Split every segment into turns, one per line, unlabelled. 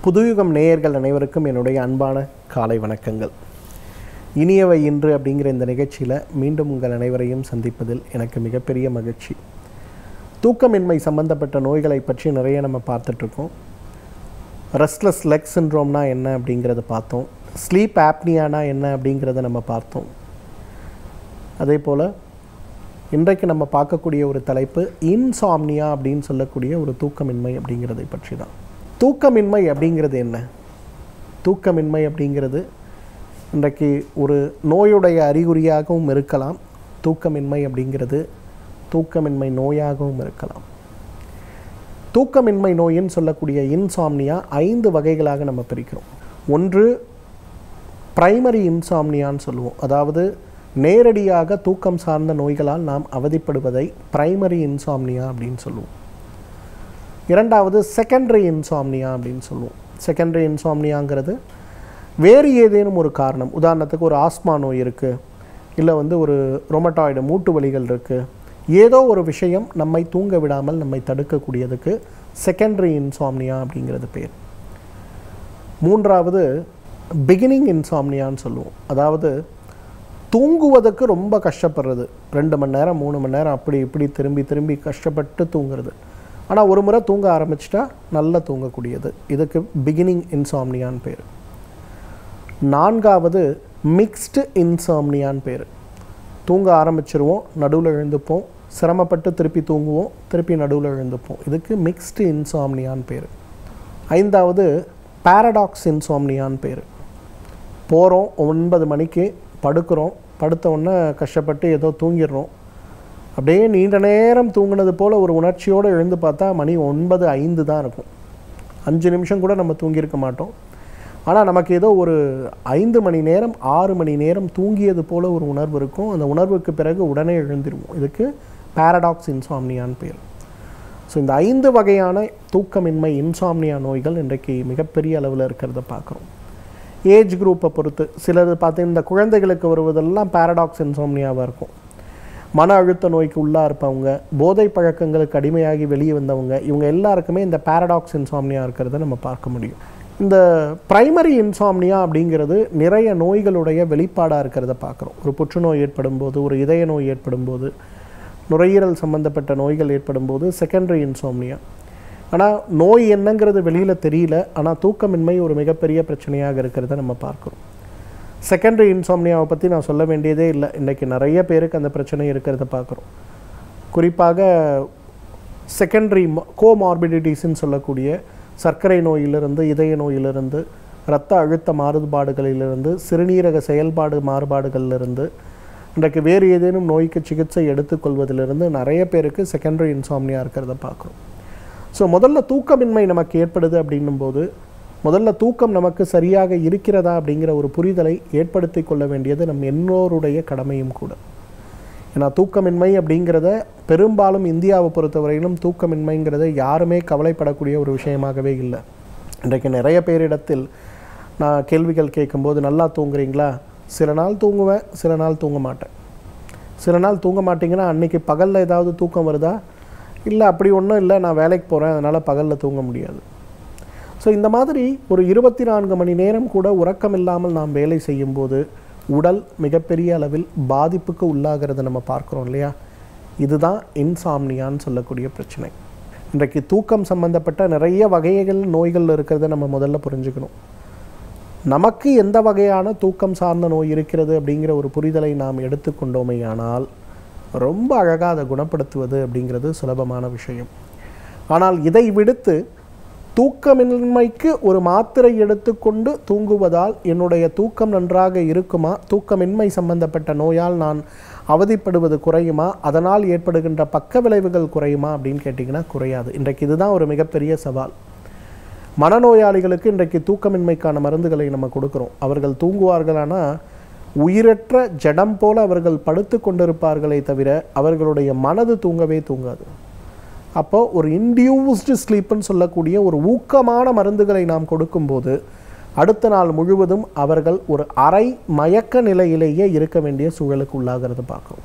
புதுயுகம் நேயர்கள் அனைவருக்கும் என்னுடைய அன்பான காலை வணக்கங்கள் இனியவை இன்று அப்படிங்கிற இந்த நிகழ்ச்சியில் மீண்டும் உங்கள் அனைவரையும் சந்திப்பதில் எனக்கு மிகப்பெரிய மகிழ்ச்சி தூக்கமின்மை சம்பந்தப்பட்ட நோய்களை பற்றி நிறைய நம்ம பார்த்துட்ருக்கோம் ரெஸ்ட்லெஸ் லெக் சின்ட்ரோம்னா என்ன அப்படிங்கிறத பார்த்தோம் ஸ்லீப் ஆப்னியானா என்ன அப்படிங்கிறத நம்ம பார்த்தோம் அதே போல் இன்றைக்கு நம்ம பார்க்கக்கூடிய ஒரு தலைப்பு இன்சாம்னியா அப்படின்னு சொல்லக்கூடிய ஒரு தூக்கமின்மை அப்படிங்கிறதை பற்றி தான் தூக்கமின்மை அப்படிங்கிறது என்ன தூக்கமின்மை அப்படிங்கிறது இன்றைக்கு ஒரு நோயுடைய அறிகுறியாகவும் இருக்கலாம் தூக்கமின்மை அப்படிங்கிறது தூக்கமின்மை நோயாகவும் இருக்கலாம் தூக்கமின்மை நோயின்னு சொல்லக்கூடிய இன்சாம்னியா ஐந்து வகைகளாக நம்ம பிரிக்கிறோம் ஒன்று பிரைமரி இன்சாம்னியான்னு சொல்லுவோம் அதாவது நேரடியாக தூக்கம் சார்ந்த நோய்களால் நாம் அவதிப்படுவதை பிரைமரி இன்சாம்னியா அப்படின்னு சொல்லுவோம் இரண்டாவது செகண்டரி இன்சாம்னியா அப்படின்னு சொல்லுவோம் செகண்டரி இன்சாம்னியாங்கிறது வேறு ஏதேனும் ஒரு காரணம் உதாரணத்துக்கு ஒரு ஆஸ்மா நோய் இருக்குது இல்லை வந்து ஒரு ரொமட்டாய்டு மூட்டு வலிகள் இருக்குது ஏதோ ஒரு விஷயம் நம்மை தூங்க விடாமல் நம்மை தடுக்கக்கூடியதுக்கு செகண்டரி இன்சாம்னியா அப்படிங்கிறது பேர் மூன்றாவது பிகினிங் இன்சாம்னியான்னு சொல்லுவோம் அதாவது தூங்குவதற்கு ரொம்ப கஷ்டப்படுறது ரெண்டு மணி நேரம் மூணு மணி நேரம் அப்படி இப்படி திரும்பி திரும்பி கஷ்டப்பட்டு தூங்குறது ஆனால் ஒரு முறை தூங்க ஆரம்பிச்சிட்டா நல்லா தூங்கக்கூடியது இதுக்கு பிகினிங் இன்சாம்னியான்னு பேர் நான்காவது மிக்ஸ்டு இன்சாம்னியான்னு பேர் தூங்க ஆரம்பிச்சிருவோம் நடுவில் எழுந்துப்போம் சிரமப்பட்டு திருப்பி தூங்குவோம் திருப்பி நடுவில் எழுந்துப்போம் இதுக்கு மிக்ஸ்டு இன்சாம்னியான்னு பேர் ஐந்தாவது பாரடாக்ஸ் இன்சாம்னியான்னு பேர் போகிறோம் ஒன்பது மணிக்கு படுக்கிறோம் படுத்த உடனே கஷ்டப்பட்டு ஏதோ தூங்கிடுறோம் அப்படியே நீண்ட நேரம் தூங்கினது போல் ஒரு உணர்ச்சியோடு எழுந்து பார்த்தா மணி ஒன்பது ஐந்து தான் இருக்கும் அஞ்சு நிமிஷம் கூட நம்ம தூங்கியிருக்க மாட்டோம் ஆனால் நமக்கு ஏதோ ஒரு ஐந்து மணி நேரம் ஆறு மணி நேரம் தூங்கியது போல் ஒரு உணர்வு இருக்கும் அந்த உணர்வுக்கு பிறகு உடனே எழுந்திருவோம் இதுக்கு பாரடாக்ஸ் இன்சாம்னியான்னு பேர் ஸோ இந்த ஐந்து வகையான தூக்கமின்மை இன்சாம்னியா நோய்கள் இன்றைக்கு மிகப்பெரிய அளவில் இருக்கிறத பார்க்குறோம் ஏஜ் குரூப்பை பொறுத்து சிலது பார்த்தீங்கன்னா இந்த குழந்தைகளுக்கு வருவதெல்லாம் பாரடாக்ஸ் இன்சாம்னியாவாக இருக்கும் மன அழுத்த நோய்க்கு உள்ளாக இருப்பவங்க போதை பழக்கங்களுக்கு அடிமையாகி வெளியே வந்தவங்க இவங்க எல்லாருக்குமே இந்த பாரடாக்ஸ் இன்சாம்னியா இருக்கிறத நம்ம பார்க்க முடியும் இந்த பிரைமரி இன்சாம்னியா அப்படிங்கிறது நிறைய நோய்களுடைய வெளிப்பாடாக இருக்கிறத பார்க்குறோம் ஒரு புற்றுநோய் ஏற்படும் போது ஒரு இதய நோய் ஏற்படும் போது நுரையீரல் சம்மந்தப்பட்ட நோய்கள் ஏற்படும் போது செகண்டரி இன்சாம்னியா ஆனால் நோய் என்னங்கிறது வெளியில் தெரியல ஆனால் தூக்கமின்மை ஒரு மிகப்பெரிய பிரச்சனையாக இருக்கிறத நம்ம பார்க்குறோம் செகண்டரி இன்சாம்னியாவை பற்றி நான் சொல்ல வேண்டியதே இல்லை இன்றைக்கி நிறைய பேருக்கு அந்த பிரச்சனை இருக்கிறத பார்க்குறோம் குறிப்பாக செகண்டரி கோமார்பிடிட்டிஸ்ன்னு சொல்லக்கூடிய சர்க்கரை நோயிலிருந்து இதய நோயிலிருந்து இரத்த அழுத்த மாறுபாடுகளிலிருந்து சிறுநீரக செயல்பாடு மாறுபாடுகளிலிருந்து இன்றைக்கு வேறு ஏதேனும் நோய்க்கு சிகிச்சை எடுத்துக்கொள்வதிலிருந்து நிறைய பேருக்கு செகண்டரி இன்சாம்னியா இருக்கிறத பார்க்குறோம் ஸோ முதல்ல தூக்கமின்மை நமக்கு ஏற்படுது அப்படின்னும் போது முதல்ல தூக்கம் நமக்கு சரியாக இருக்கிறதா அப்படிங்கிற ஒரு புரிதலை ஏற்படுத்தி கொள்ள வேண்டியது நம் எல்லோருடைய கடமையும் கூட ஏன்னா தூக்கமின்மை அப்படிங்கிறத பெரும்பாலும் இந்தியாவை பொறுத்தவரையிலும் தூக்கமின்மைங்கிறத யாருமே கவலைப்படக்கூடிய ஒரு விஷயமாகவே இல்லை இன்றைக்கு நிறைய பேரிடத்தில் நான் கேள்விகள் கேட்கும்போது நல்லா தூங்குறீங்களா சில நாள் தூங்குவேன் சில நாள் தூங்க மாட்டேன் சில நாள் தூங்க மாட்டிங்கன்னா அன்றைக்கி பகலில் ஏதாவது தூக்கம் வருதா இல்லை அப்படி ஒன்றும் இல்லை நான் வேலைக்கு போகிறேன் அதனால் பகலில் தூங்க முடியாது ஸோ இந்த மாதிரி ஒரு இருபத்தி நான்கு மணி நேரம் கூட உறக்கம் இல்லாமல் நாம் வேலை செய்யும்போது உடல் மிகப்பெரிய அளவில் பாதிப்புக்கு உள்ளாகிறத நம்ம பார்க்குறோம் இல்லையா இதுதான் இன்சாம்னியான்னு சொல்லக்கூடிய பிரச்சனை இன்றைக்கு தூக்கம் சம்பந்தப்பட்ட நிறைய வகைகள் நோய்கள் இருக்கிறத நம்ம முதல்ல புரிஞ்சுக்கணும் நமக்கு எந்த வகையான தூக்கம் சார்ந்த நோய் இருக்கிறது அப்படிங்கிற ஒரு புரிதலை நாம் எடுத்துக்கொண்டோமேயானால் ரொம்ப அழகாக அதை குணப்படுத்துவது அப்படிங்கிறது சுலபமான விஷயம் ஆனால் இதை விடுத்து தூக்கமின்மைக்கு ஒரு மாத்திரை எடுத்துக்கொண்டு தூங்குவதால் என்னுடைய தூக்கம் நன்றாக இருக்குமா தூக்கமின்மை சம்பந்தப்பட்ட நோயால் நான் அவதிப்படுவது குறையுமா அதனால் ஏற்படுகின்ற பக்க விளைவுகள் குறையுமா அப்படின்னு கேட்டிங்கன்னா குறையாது இன்றைக்கு இதுதான் ஒரு மிகப்பெரிய சவால் மனநோயாளிகளுக்கு இன்றைக்கு தூக்கமின்மைக்கான மருந்துகளை நம்ம கொடுக்குறோம் அவர்கள் தூங்குவார்களானா உயிரற்ற ஜடம் போல அவர்கள் படுத்து கொண்டிருப்பார்களே தவிர அவர்களுடைய மனது தூங்கவே தூங்காது அப்போ ஒரு இன்டியூஸ்டு ஸ்லீப்புன்னு சொல்லக்கூடிய ஒரு ஊக்கமான மருந்துகளை நாம் கொடுக்கும்போது அடுத்த நாள் முழுவதும் அவர்கள் ஒரு அரை மயக்க நிலையிலேயே இருக்க வேண்டிய சூழலுக்கு உள்ளாகிறது பார்க்குறோம்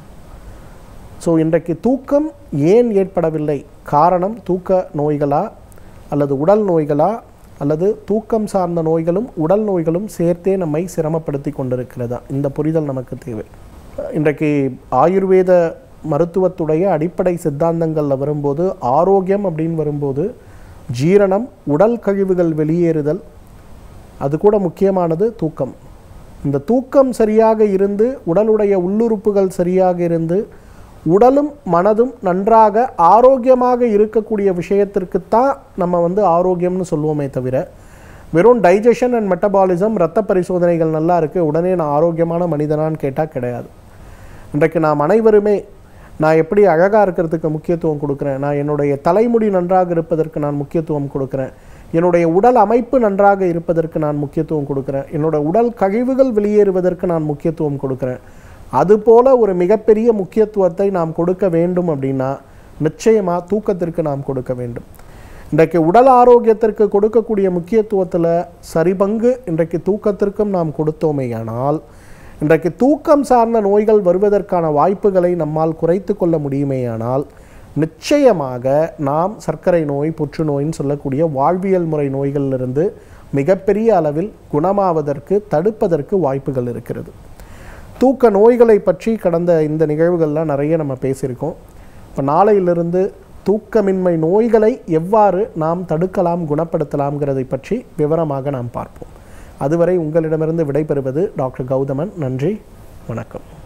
ஸோ இன்றைக்கு தூக்கம் ஏன் ஏற்படவில்லை காரணம் தூக்க நோய்களா அல்லது உடல் நோய்களா அல்லது தூக்கம் சார்ந்த நோய்களும் உடல் நோய்களும் சேர்த்தே நம்மை சிரமப்படுத்தி கொண்டிருக்கிறதா இந்த புரிதல் நமக்கு தேவை இன்றைக்கு ஆயுர்வேத மருத்துவத்துடைய அடிப்படை சித்தாந்தங்களில் வரும்போது ஆரோக்கியம் அப்படின்னு வரும்போது ஜீரணம் உடல் கழிவுகள் வெளியேறுதல் அது கூட முக்கியமானது தூக்கம் இந்த தூக்கம் சரியாக இருந்து உடலுடைய உள்ளுறுப்புகள் சரியாக இருந்து உடலும் மனதும் நன்றாக ஆரோக்கியமாக இருக்கக்கூடிய விஷயத்திற்குத்தான் நம்ம வந்து ஆரோக்கியம்னு சொல்லுவோமே தவிர வெறும் டைஜஷன் அண்ட் மெட்டபாலிசம் ரத்த பரிசோதனைகள் நல்லா இருக்குது உடனே நான் ஆரோக்கியமான மனிதனான்னு கேட்டால் கிடையாது இன்றைக்கு நாம் அனைவருமே நான் எப்படி அழகாக இருக்கிறதுக்கு முக்கியத்துவம் கொடுக்குறேன் நான் என்னுடைய தலைமுடி நன்றாக இருப்பதற்கு நான் முக்கியத்துவம் கொடுக்குறேன் என்னுடைய உடல் அமைப்பு நன்றாக இருப்பதற்கு நான் முக்கியத்துவம் கொடுக்குறேன் என்னோட உடல் கழிவுகள் வெளியேறுவதற்கு நான் முக்கியத்துவம் கொடுக்குறேன் அதுபோல ஒரு மிகப்பெரிய முக்கியத்துவத்தை நாம் கொடுக்க வேண்டும் அப்படின்னா நிச்சயமாக தூக்கத்திற்கு நாம் கொடுக்க வேண்டும் இன்றைக்கு உடல் ஆரோக்கியத்திற்கு கொடுக்கக்கூடிய முக்கியத்துவத்தில் சரிபங்கு இன்றைக்கு தூக்கத்திற்கும் நாம் கொடுத்தோமேயானால் இன்றைக்கு தூக்கம் சார்ந்த நோய்கள் வருவதற்கான வாய்ப்புகளை நம்மால் குறைத்து கொள்ள முடியுமேயானால் நிச்சயமாக நாம் சர்க்கரை நோய் புற்றுநோயின்னு சொல்லக்கூடிய வாழ்வியல் முறை நோய்களிலிருந்து மிகப்பெரிய அளவில் குணமாவதற்கு தடுப்பதற்கு வாய்ப்புகள் இருக்கிறது தூக்க நோய்களை பற்றி கடந்த இந்த நிகழ்வுகள்லாம் நிறைய நம்ம பேசியிருக்கோம் இப்போ நாளையிலிருந்து தூக்கமின்மை நோய்களை எவ்வாறு நாம் தடுக்கலாம் குணப்படுத்தலாம்ங்கிறதை பற்றி விவரமாக நாம் பார்ப்போம் அதுவரை உங்களிடமிருந்து விடைபெறுவது டாக்டர் கௌதமன் நன்றி வணக்கம்